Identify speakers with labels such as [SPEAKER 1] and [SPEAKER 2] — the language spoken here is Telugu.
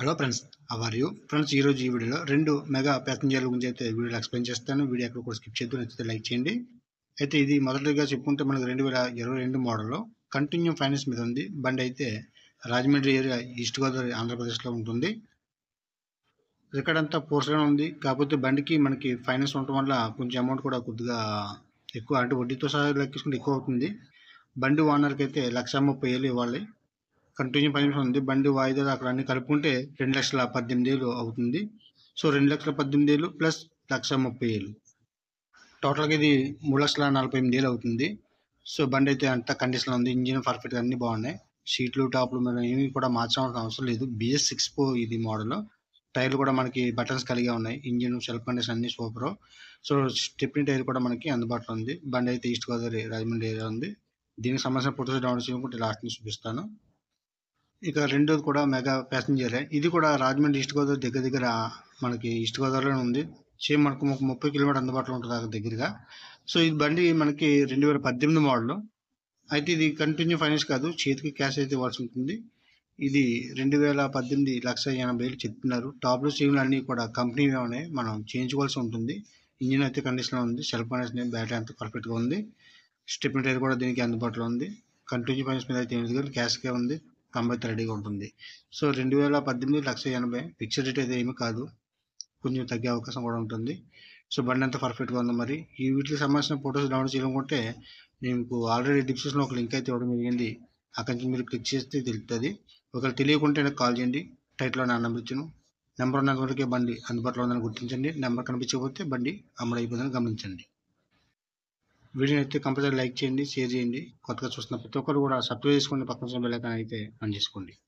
[SPEAKER 1] hello friends how are you friends ఈరోజు ఈ వీడియోలో రెండు మెగా ప్యాసింజర్ల గురించి అయితే వీడియోలో ఎక్స్ప్లెయిన్ చేస్తాను వీడియో ఎక్కడ కూడా స్కిప్ చేద్దాం నచ్చితే లైక్ చేయండి అయితే ఇది మొదటిగా చెప్పుకుంటే మనకు రెండు వేల ఇరవై రెండు మోడల్లో కంటిన్యూ ఫైనాన్స్ మీద ఉంది బండి అయితే రాజమండ్రి ఏరియా ఈస్ట్ గోదావరి ఆంధ్రప్రదేశ్లో ఉంటుంది రికార్డ్ అంతా పోర్స్గానే ఉంది కాకపోతే బండికి మనకి ఫైనాన్స్ ఉండటం వల్ల కొంచెం అమౌంట్ కూడా కొద్దిగా ఎక్కువ అంటే వడ్డీతో సహా లెక్కించుకుంటే ఎక్కువ అవుతుంది బండి ఓనర్కి అయితే లక్ష ముప్పై వేలు ఇవ్వాలి కంటిన్యూ ఫైనాన్స్ ఉంది బండి వాయిదాలు అక్కడ అన్ని కలుపుకుంటే రెండు లక్షల పద్దెనిమిది వేలు అవుతుంది సో రెండు లక్షల పద్దెనిమిది వేలు ప్లస్ లక్ష ముప్పై వేలు టోటల్గా ఇది మూడు లక్షల నలభై ఎనిమిది వేలు అవుతుంది సో బండి అయితే అంత కండిషన్లో ఉంది ఇంజిన్ పర్ఫెక్ట్గా అన్నీ బాగున్నాయి సీట్లు టాప్లు మీద ఏమీ కూడా మార్చాల్సిన అవసరం లేదు బిఎస్ సిక్స్ పో ఇది మోడల్ టైర్లు కూడా మనకి బటన్స్ కలిగే ఉన్నాయి ఇంజిన్ సెల్ఫ్ కండిషన్ అన్ని సూపర్ సో స్టెప్ని టైర్ కూడా మనకి అందుబాటులో ఉంది బండి అయితే ఈస్ట్ గోదావరి రాజమండ్రి ఏరియా ఉంది దీనికి సంబంధించిన ఫోటోస్ డౌన్లోడ్ చేసుకుంటే లాస్ట్ నుంచి చూపిస్తాను ఇక రెండోది కూడా మెగా ప్యాసింజరే ఇది కూడా రాజమండ్రి ఈస్ట్ గోదావరి దగ్గర దగ్గర మనకి ఈస్ట్ గోదావరిలోనే ఉంది సేమ్ మనకు ఒక ముప్పై కిలోమీటర్ అందుబాటులో ఉంటుంది అక్కడ దగ్గరగా సో ఇది బండి మనకి రెండు వేల పద్దెనిమిది మోడల్ అయితే ఇది కంటిన్యూ ఫైనాన్స్ కాదు చేతికి క్యాష్ అయితే ఇవ్వాల్సి ఉంటుంది ఇది రెండు వేల పద్దెనిమిది లక్ష ఎనభై వేలు చెప్తున్నారు టాప్లు సీమ్లు అన్నీ కూడా కంపెనీ ఉన్నాయి మనం చేయించుకోవాల్సి ఉంటుంది ఇంజిన్ అయితే కండిషన్లో ఉంది సెల్ఫ్ కండిషన్ బ్యాటరీ అంతా పర్ఫెక్ట్గా ఉంది స్టెప్ని టైర్ కూడా దీనికి అందుబాటులో ఉంది కంటిన్యూ ఫైనాన్స్ మీద అయితే ఏమి లేదు క్యాష్కే ఉంది కంబైతే రెడీగా ఉంటుంది సో రెండు వేల పద్దెనిమిది లక్ష ఎనభై ఫిక్స్డ్ రేట్ అయితే ఏమీ కాదు కొంచెం తగ్గే అవకాశం కూడా ఉంటుంది సో బండి అంతా పర్ఫెక్ట్గా ఉంది మరి ఈ వీటికి సంబంధించిన ఫొటోస్ డౌన్లోడ్ చేయాలనుకుంటే మీకు ఆల్రెడీ డిస్క్రిప్షన్లో ఒక లింక్ అయితే ఇవ్వడం జరిగింది అక్కడి నుంచి మీరు క్లిక్ చేస్తే తెలుస్తుంది ఒకవేళ తెలియకుంటే నాకు కాల్ చేయండి టైట్లో నా నెంబర్ ఇచ్చాను నెంబర్ ఉన్నంత వరకే బండి అందుబాటులో ఉందని గుర్తించండి నెంబర్ కనిపించకపోతే బండి అమ్మడి అయిపోతుందని గమనించండి వీడియోని అయితే కంపల్సరీ లైక్ చేయండి షేర్ చేయండి కొత్తగా చూస్తున్న ప్రతి ఒక్కరు కూడా సబ్స్క్రైబ్ చేసుకోండి పక్కన బెల్ ఐకాన్ అయితే ఆన్ చేసుకోండి